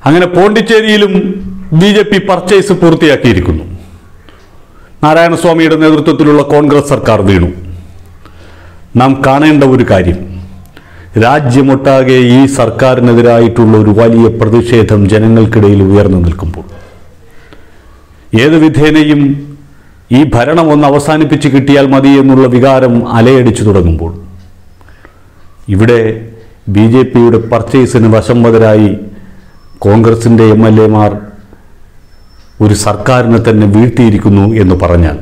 അങ്ങനെ പോണ്ടിച്ചേരിയിലും B J P purchase പൂർത്തിയാക്കിയിരിക്കുന്നു നാരായണസ്വാമിയുടെ നേതൃത്വത്തിലുള്ള കോൺഗ്രസ് സർക്കാർ വീണു നാം കാണേണ്ട ഒരു കാര്യം രാജ്യമൊട്ടാകെ ഈ സർക്കാരിനെതിരായിട്ടുള്ള ഒരു വലിയ പ്രതിഷേധം ജനങ്ങൾക്കിടയിൽ ഉയർന്നു നിൽക്കുമ്പോൾ ഏത് വിധേനയും ഈ ഭരണം ഒന്ന് അവസാനിപ്പിച്ച് കിട്ടിയാൽ മതി എന്നുള്ള വികാരം അലയടിച്ചു തുടങ്ങുമ്പോൾ ഇവിടെ ബി ജെ പിയുടെ പർച്ചേസിന് വശംവതരായി കോൺഗ്രസിൻ്റെ എം എൽ എമാർ ഒരു സർക്കാരിനെ തന്നെ വീഴ്ത്തിയിരിക്കുന്നു എന്ന് പറഞ്ഞാൽ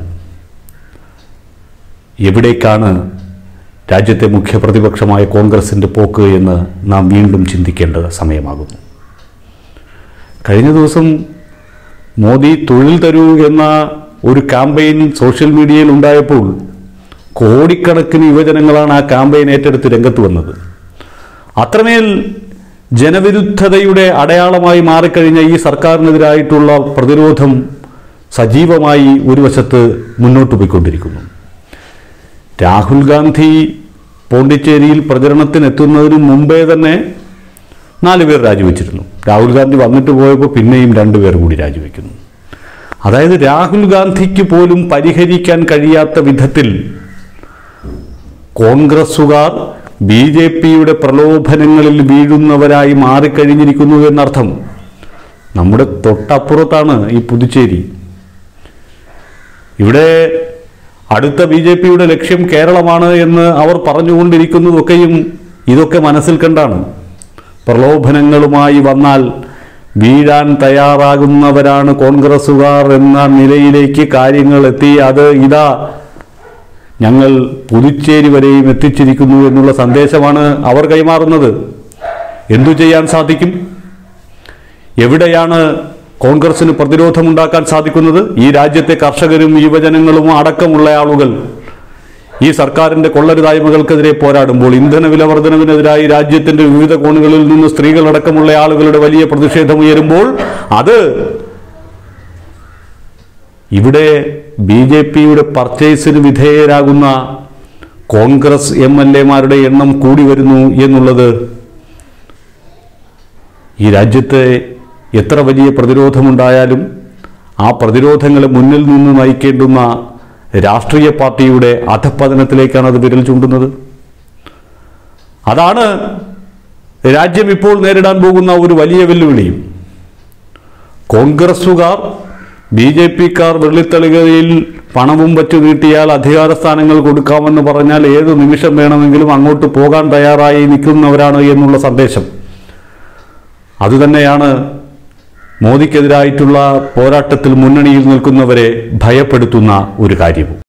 എവിടേക്കാണ് രാജ്യത്തെ മുഖ്യ പ്രതിപക്ഷമായ കോൺഗ്രസിൻ്റെ പോക്ക് എന്ന് നാം വീണ്ടും ചിന്തിക്കേണ്ട സമയമാകുന്നു കഴിഞ്ഞ ദിവസം മോദി തൊഴിൽ തരൂ എന്ന ഒരു ക്യാമ്പയിൻ സോഷ്യൽ മീഡിയയിൽ ഉണ്ടായപ്പോൾ കോടിക്കണക്കിന് യുവജനങ്ങളാണ് ആ ക്യാമ്പയിൻ ഏറ്റെടുത്ത് രംഗത്ത് വന്നത് അത്രമേൽ ജനവിരുദ്ധതയുടെ അടയാളമായി മാറിക്കഴിഞ്ഞ ഈ സർക്കാരിനെതിരായിട്ടുള്ള പ്രതിരോധം സജീവമായി ഒരു വശത്ത് മുന്നോട്ട് പോയിക്കൊണ്ടിരിക്കുന്നു രാഹുൽ ഗാന്ധി പോണ്ടിച്ചേരിയിൽ പ്രചരണത്തിനെത്തുന്നതിന് മുമ്പേ തന്നെ നാല് പേർ രാജിവെച്ചിരുന്നു രാഹുൽ ഗാന്ധി വന്നിട്ട് പോയപ്പോൾ പിന്നെയും രണ്ടുപേർ കൂടി രാജിവെക്കുന്നു അതായത് രാഹുൽ ഗാന്ധിക്ക് പോലും പരിഹരിക്കാൻ കഴിയാത്ത വിധത്തിൽ കോൺഗ്രസുകാർ ബി ജെ പിയുടെ പ്രലോഭനങ്ങളിൽ വീഴുന്നവരായി മാറിക്കഴിഞ്ഞിരിക്കുന്നു എന്നർത്ഥം നമ്മുടെ തൊട്ടപ്പുറത്താണ് ഈ പുതുച്ചേരി ഇവിടെ അടുത്ത ബി ജെ പിയുടെ ലക്ഷ്യം കേരളമാണ് എന്ന് അവർ പറഞ്ഞുകൊണ്ടിരിക്കുന്നതൊക്കെയും ഇതൊക്കെ മനസ്സിൽ കണ്ടാണ് പ്രലോഭനങ്ങളുമായി വന്നാൽ വീഴാൻ തയ്യാറാകുന്നവരാണ് കോൺഗ്രസുകാർ എന്ന നിലയിലേക്ക് കാര്യങ്ങൾ എത്തി അത് ഇതാ ഞങ്ങൾ പുതുച്ചേരി വരെയും എത്തിച്ചിരിക്കുന്നു എന്നുള്ള സന്ദേശമാണ് അവർ കൈമാറുന്നത് എന്തു ചെയ്യാൻ സാധിക്കും എവിടെയാണ് കോൺഗ്രസിന് പ്രതിരോധമുണ്ടാക്കാൻ സാധിക്കുന്നത് ഈ രാജ്യത്തെ കർഷകരും യുവജനങ്ങളും അടക്കമുള്ള ആളുകൾ ഈ സർക്കാരിന്റെ കൊള്ളരുതായ്മകൾക്കെതിരെ പോരാടുമ്പോൾ ഇന്ധന വില വർധനവിനെതിരായി രാജ്യത്തിന്റെ വിവിധ കോണുകളിൽ നിന്ന് സ്ത്രീകളടക്കമുള്ള ആളുകളുടെ വലിയ പ്രതിഷേധം ഉയരുമ്പോൾ അത് ഇവിടെ ബി ജെ പിയുടെ പർച്ചേസിന് വിധേയരാകുന്ന കോൺഗ്രസ് എം എൽ എമാരുടെ എണ്ണം കൂടി വരുന്നു എന്നുള്ളത് ഈ രാജ്യത്തെ എത്ര വലിയ പ്രതിരോധമുണ്ടായാലും ആ പ്രതിരോധങ്ങളെ മുന്നിൽ നിന്ന് നയിക്കേണ്ടുന്ന രാഷ്ട്രീയ പാർട്ടിയുടെ അധപ്പതനത്തിലേക്കാണ് അത് വിരൽ ചൂണ്ടുന്നത് അതാണ് രാജ്യം ഇപ്പോൾ നേരിടാൻ പോകുന്ന ഒരു വലിയ വെല്ലുവിളിയും കോൺഗ്രസുകാർ ബി ജെ പിക്കാർ വെള്ളിത്തളികയിൽ പണവും വച്ചു നീട്ടിയാൽ അധികാര സ്ഥാനങ്ങൾ കൊടുക്കാമെന്ന് പറഞ്ഞാൽ ഏത് നിമിഷം വേണമെങ്കിലും അങ്ങോട്ട് പോകാൻ തയ്യാറായി നിൽക്കുന്നവരാണ് എന്നുള്ള സന്ദേശം അതുതന്നെയാണ് മോദിക്കെതിരായിട്ടുള്ള പോരാട്ടത്തിൽ മുന്നണിയിൽ നിൽക്കുന്നവരെ ഭയപ്പെടുത്തുന്ന ഒരു കാര്യവും